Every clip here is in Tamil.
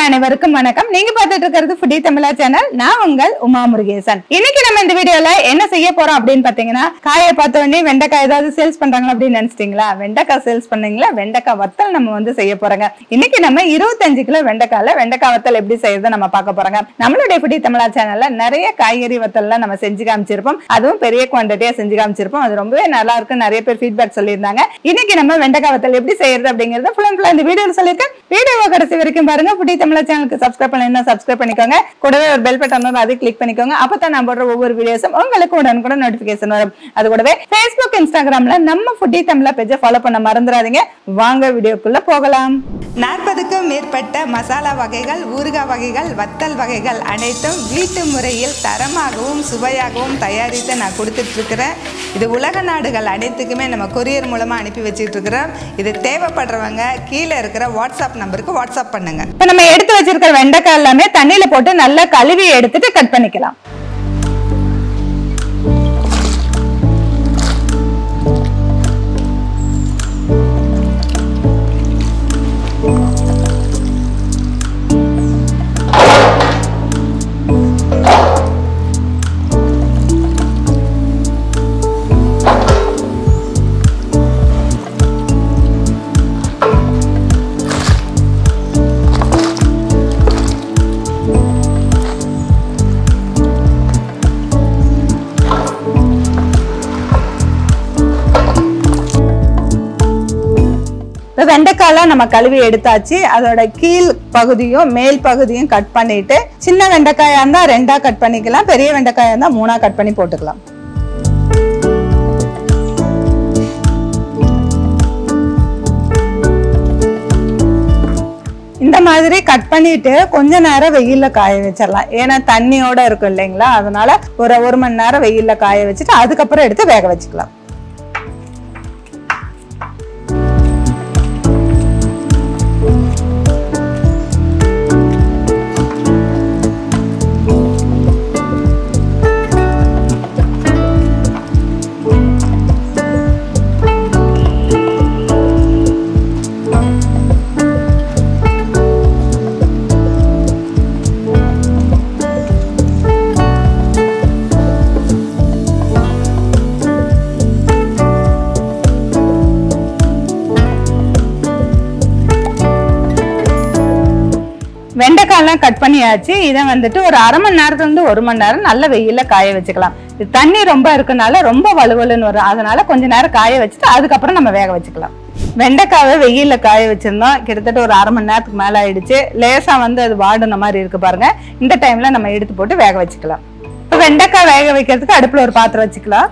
அனைவருக்கும் வணக்கம் நீங்க பார்த்துட்டு இருக்கிறது ஃபுடி தமிழா சேனல் நான் உங்கள் உமா முருகேசன் இன்னைக்கு நம்ம இந்த வீடியோல என்ன செய்ய போறோம் அப்படின்னு பாத்தீங்கன்னா காயை பார்த்த உடனே வெண்டைக்காய் ஏதாவது சேல்ஸ் பண்றாங்களா அப்படின்னு நினைச்சிட்டீங்களா வெண்டைக்காய் சேல்ஸ் பண்ணீங்களா வெண்டைக்காய் வத்தல் நம்ம வந்து செய்ய போறோங்க இன்னைக்கு நம்ம இருபத்தஞ்சு கிலோ வெண்டைக்காய்ல வெண்டைக்காய் வத்தல் எப்படி செய்யறதை நம்ம பார்க்க போறோங்க நம்மளுடைய ஃபுடி தமிழா சேனல்ல நிறைய காய்கறி வத்தல்லாம் நம்ம செஞ்சு காமிச்சிருப்போம் அதுவும் பெரிய குவான்டிட்டியா செஞ்சு காமிச்சிருப்போம் அது ரொம்பவே நல்லா இருக்கு நிறைய பேர் ஃபீட்பேக் சொல்லியிருந்தாங்க இன்னைக்கு நம்ம வெண்டைக்காய் வத்தல் எப்படி செய்யறது அப்படிங்கறத ஃபுல் அண்ட் ஃபுல்லா இந்த வீடியோல சொல்லியிருக்கேன் வீடியோவை கடைசி வரைக்கும் பாருங்க புடி தமிழ் சேனலுக்கு சப்ஸ்கிரைப் பண்ணி சப்ஸ்கிரைப் பண்ணிக்கோங்க கூடவே ஒரு பெல் பட்டன் வரும் அதை கிளிக் பண்ணிக்கோங்க அப்பதான் நான் போடுற ஒவ்வொரு வீடியோஸும் உங்களுக்கு உடனுக்குடன் நோட்டிபிகேஷன் வரும் அது கூடவே ஃபேஸ்புக் இன்ஸ்டாகிராம்ல நம்ம ஃபுட்டி தமிழா பேஜை ஃபாலோ பண்ண மறந்துடாதீங்க வாங்க வீடியோக்குள்ள போகலாம் நாற்பதுக்கும் மேற்பட்ட மசாலா வகைகள் ஊறுகாய் வகைகள் வத்தல் வகைகள் அனைத்தும் வீட்டு முறையில் தரமாகவும் சுவையாகவும் தயாரித்து நான் கொடுத்துட்டு இருக்கிறேன் இது உலக நாடுகள் அனைத்துக்குமே நம்ம கொரியர் மூலமா அனுப்பி வச்சுட்டு இருக்கிறோம் இது தேவைப்படுறவங்க கீழே இருக்கிற வாட்ஸ்அப் நம்பருக்கு வாட்ஸ்அப் பண்ணுங்க இப்போ நம்ம எடுத்து வச்சிருக்கிற வெண்டைக்காய் எல்லாமே தண்ணியில போட்டு நல்லா கழுவி எடுத்துட்டு கட் பண்ணிக்கலாம் இப்போ வெண்டைக்காயெல்லாம் நம்ம கழுவி எடுத்தாச்சு அதோட கீழ் பகுதியும் மேல் பகுதியும் கட் பண்ணிட்டு சின்ன வெண்டைக்காயா இருந்தா ரெண்டா கட் பண்ணிக்கலாம் பெரிய வெண்டைக்காயா இருந்தா மூணா கட் பண்ணி போட்டுக்கலாம் இந்த மாதிரி கட் பண்ணிட்டு கொஞ்ச நேரம் வெயில்ல காய வச்சிடலாம் ஏன்னா தண்ணியோட இருக்கும் இல்லைங்களா அதனால ஒரு ஒரு மணி நேரம் வெயில்ல காய வச்சுட்டு அதுக்கப்புறம் எடுத்து வேக வச்சுக்கலாம் வெண்டைக்காயெல்லாம் கட் பண்ணியாச்சு இதை வந்துட்டு ஒரு அரை மணி நேரத்துல இருந்து ஒரு மணி நேரம் நல்ல வெயில்ல காய வச்சுக்கலாம் இது தண்ணி ரொம்ப இருக்கனால ரொம்ப வலுவலுன்னு வரும் அதனால கொஞ்ச நேரம் காய வச்சுட்டு அதுக்கப்புறம் நம்ம வேக வச்சுக்கலாம் வெண்டைக்காவை வெயில்ல காய வச்சிருந்தோம் கிட்டத்தட்ட ஒரு அரை மணி நேரத்துக்கு மேல ஆயிடுச்சு லேசா வந்து அது வாடுன மாதிரி இருக்கு பாருங்க இந்த டைம்ல நம்ம எடுத்து போட்டு வேக வச்சுக்கலாம் இப்ப வெண்டைக்காய் வேக வைக்கிறதுக்கு அடுப்புல ஒரு பாத்திரம் வச்சுக்கலாம்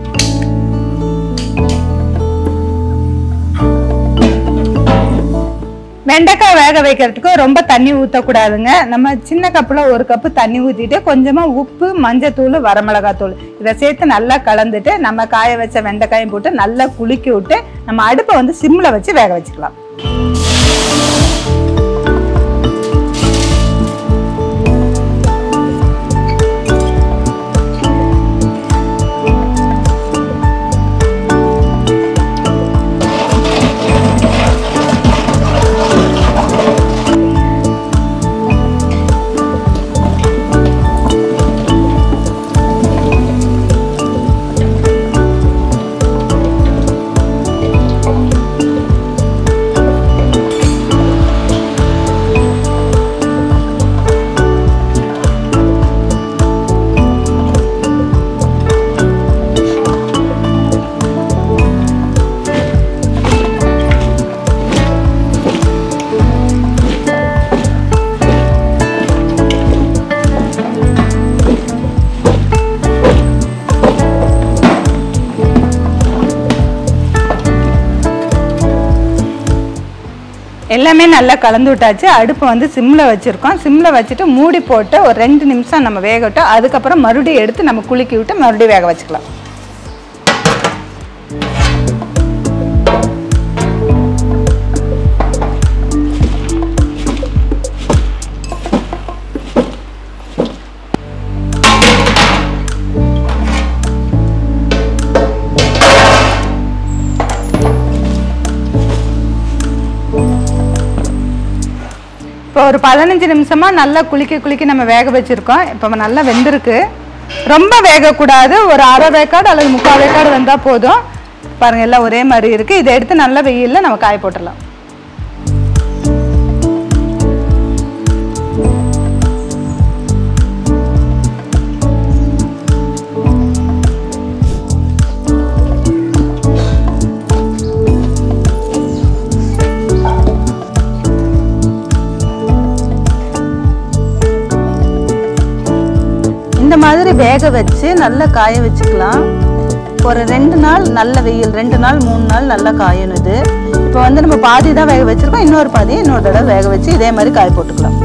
வெண்டைக்காய் வேக வைக்கிறதுக்கு ரொம்ப தண்ணி ஊற்றக்கூடாதுங்க நம்ம சின்ன கப்பில் ஒரு கப்பு தண்ணி ஊற்றிட்டு கொஞ்சமாக உப்பு மஞ்சத்தூள் வரமிளகாத்தூள் இதை சேர்த்து நல்லா கலந்துட்டு நம்ம காய வச்ச வெண்டைக்காயும் போட்டு நல்லா குலுக்கி விட்டு நம்ம அடுப்பை வந்து சிம்மில் வச்சு வேக வச்சுக்கலாம் எல்லாமே நல்லா கலந்து விட்டாச்சு அடுப்பு வந்து சிம்மில் வச்சுருக்கோம் சிம்மில் வச்சுட்டு மூடி போட்டு ஒரு ரெண்டு நிமிஷம் நம்ம வேக விட்டு அதுக்கப்புறம் மறுபடியும் எடுத்து நம்ம குலுக்கி விட்டு மறுபடியும் வேக வச்சுக்கலாம் இப்போ ஒரு பதினஞ்சு நிமிஷமா நல்லா குளிக்க குளிக்க நம்ம வேக வச்சிருக்கோம் இப்போ நல்லா வெந்திருக்கு ரொம்ப வேகக்கூடாது ஒரு அரை வேக்காடு அல்லது முக்கால் வேக்காடு வெந்தால் போதும் பாருங்க எல்லாம் ஒரே மாதிரி இருக்கு இதை எடுத்து நல்லா வெயில்ல நம்ம காய போட்டுடலாம் இந்த மாதிரி வேக வச்சு நல்லா காய வச்சுக்கலாம் ஒரு ரெண்டு நாள் நல்ல வெயில் ரெண்டு நாள் மூணு நாள் நல்லா காயணும் இது இப்போ வந்து நம்ம பாதி தான் வேக வச்சிருக்கோம் இன்னொரு பாதி இன்னொரு தடவை வேக வச்சு இதே மாதிரி காய போட்டுக்கலாம்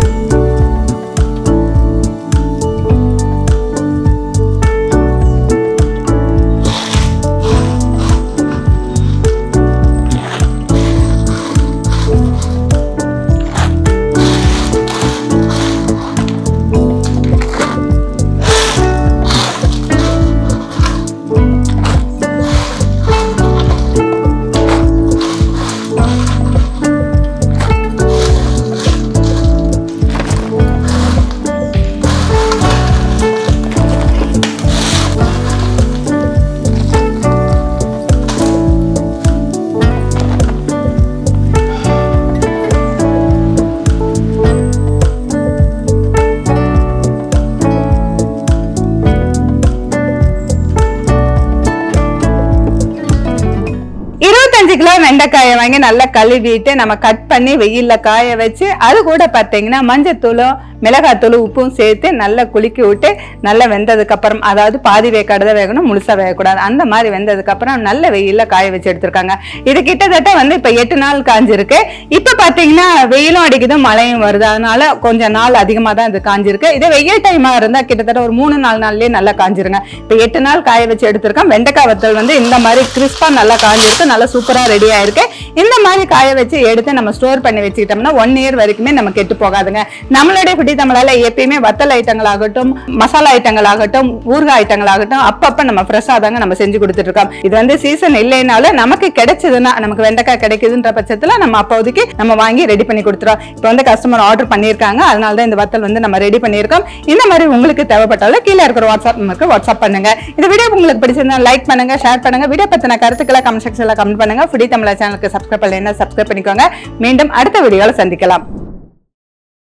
இருபத்தஞ்சு கிலோ வெண்டைக்காயை வாங்கி நல்லா கழுவிட்டு நம்ம கட் பண்ணி வெயில்ல காய வச்சு அது கூட பார்த்தீங்கன்னா மஞ்சத்தூளும் மிளகாத்தூள் உப்பும் சேர்த்து நல்லா குலுக்கி விட்டு நல்லா வெந்ததுக்கு அப்புறம் அதாவது பாதி வேக்காடு தான் வேகணும் முழுசா வேகக்கூடாது அந்த மாதிரி வெந்ததுக்கு அப்புறம் நல்ல வெயில்ல காய வச்சு எடுத்திருக்காங்க இது கிட்டத்தட்ட வந்து இப்ப எட்டு நாள் காஞ்சிருக்கு இப்ப பாத்தீங்கன்னா வெயிலும் அடிக்குது மழையும் வருது அதனால கொஞ்சம் நாள் அதிகமா தான் இது காஞ்சிருக்கு இதே வெயில் டைமா இருந்தா கிட்டத்தட்ட ஒரு மூணு நாலு நாள்லயே நல்லா காஞ்சிருங்க இப்ப எட்டு நாள் காய வச்சு எடுத்திருக்கோம் வெண்டைக்காய் வத்தல் வந்து இந்த மாதிரி கிறிஸ்பா நல்லா காஞ்சிருக்கு நல்லா சூப்பரா ரெடி ஆயிருக்கு இந்த மாதிரி காய வச்சு எடுத்து நம்ம ஸ்டோர் பண்ணி வச்சுக்கிட்டோம்னா ஒன் இயர் வரைக்குமே நம்ம கெட்டு போகாதுங்க நம்மளுடைய குடி தமிழால எப்பயுமே வத்தல் ஐட்டங்கள் ஆகட்டும் மசாலா ஐட்டங்கள் ஆகட்டும் ஊறுகாய் ஐட்டங்கள் ஆகட்டும் அப்பப்ப நம்ம ஃப்ரெஷ்ஷா தாங்க நம்ம செஞ்சு கொடுத்துட்டு இருக்கோம் இது வந்து சீசன் இல்லைனாலும் நமக்கு கிடைச்சதுன்னா நமக்கு வெண்டைக்காய் கிடைக்குதுன்ற பட்சத்துல நம்ம அப்போதைக்கு நம்ம வாங்கி ரெடி பண்ணி கொடுத்துறோம் இப்போ வந்து கஸ்டமர் ஆர்டர் பண்ணியிருக்காங்க அதனால தான் இந்த வத்தல் வந்து நம்ம ரெடி பண்ணியிருக்கோம் இந்த மாதிரி உங்களுக்கு தேவைப்பட்டாலும் கீழே இருக்கிற வாட்ஸ்அப் நம்பருக்கு வாட்ஸ்அப் பண்ணுங்க இந்த வீடியோ உங்களுக்கு பிடிச்சிருந்தா லைக் பண்ணுங்க ஷேர் பண்ணுங்க வீடியோ பத்தின கருத்துக்களை கமெண்ட் செக்ஷன்ல கமெண்ட் பண்ணுங்க ஃபுடி தமிழா சேனலுக்கு சப்ஸ்கிரைப் பண்ணலைன்னா சப்ஸ்கிரைப் பண்ணிக்கோங்க மீண்டும் அடுத்த வீடியோல சந்திக்கலாம்